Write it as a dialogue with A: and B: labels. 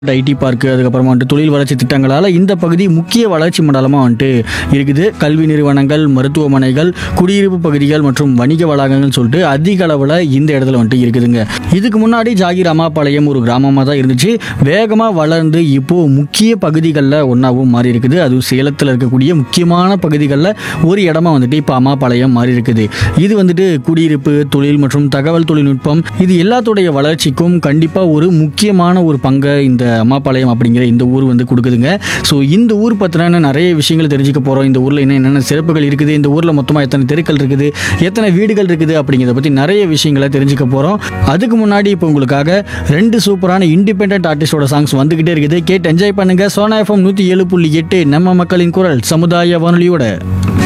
A: ID park அதுக்கப்புறமா வந்துட்டு தொழில் வளர்ச்சி திட்டங்களால் இந்த பகுதி முக்கிய வளர்ச்சி மண்டலமாக வந்துட்டு இருக்குது கல்வி நிறுவனங்கள் மருத்துவமனைகள் குடியிருப்பு பகுதிகள் மற்றும் வணிக வளாகங்கள்னு சொல்லிட்டு அதிக அளவில் இந்த இடத்துல வந்துட்டு இருக்குதுங்க இதுக்கு முன்னாடி ஜாகிர் அம்மாபாளையம் ஒரு கிராமமாக தான் இருந்துச்சு வேகமாக வளர்ந்து இப்போ முக்கிய பகுதிகளில் ஒன்றாவும் மாறி இருக்குது அதுவும் சேலத்தில் இருக்கக்கூடிய முக்கியமான பகுதிகளில் ஒரு இடமா வந்துட்டு இப்போ அம்மாபாளையம் மாறி இருக்குது இது வந்துட்டு குடியிருப்பு தொழில் மற்றும் தகவல் தொழில்நுட்பம் இது எல்லாத்துடைய வளர்ச்சிக்கும் கண்டிப்பாக ஒரு முக்கியமான ஒரு பங்கை இந்த அம்மாபாளையம் அப்படிங்கிற இந்த ஊர் வந்து கொடுக்குதுங்க ஸோ இந்த ஊர் பற்றின நிறைய விஷயங்கள் தெரிஞ்சுக்க போகிறோம் இந்த ஊரில் என்ன என்னென்ன சிறப்புகள் இருக்குது இந்த ஊரில் மொத்தமாக எத்தனை தெருக்கள் இருக்குது எத்தனை வீடுகள் இருக்குது அப்படிங்கிறத பற்றி நிறைய விஷயங்களை தெரிஞ்சுக்க போகிறோம் அதுக்கு முன்னாடி இப்போ உங்களுக்காக ரெண்டு சூப்பரான இண்டிபெண்ட் ஆர்டிஸ்டோட சாங்ஸ் வந்துக்கிட்டே இருக்குது கேட்டு என்ஜாய் பண்ணுங்க சோனா எஃப்எம் நூற்றி ஏழு புள்ளி எட்டு நம்ம மக்களின் குரல் சமுதாய வானொலியோட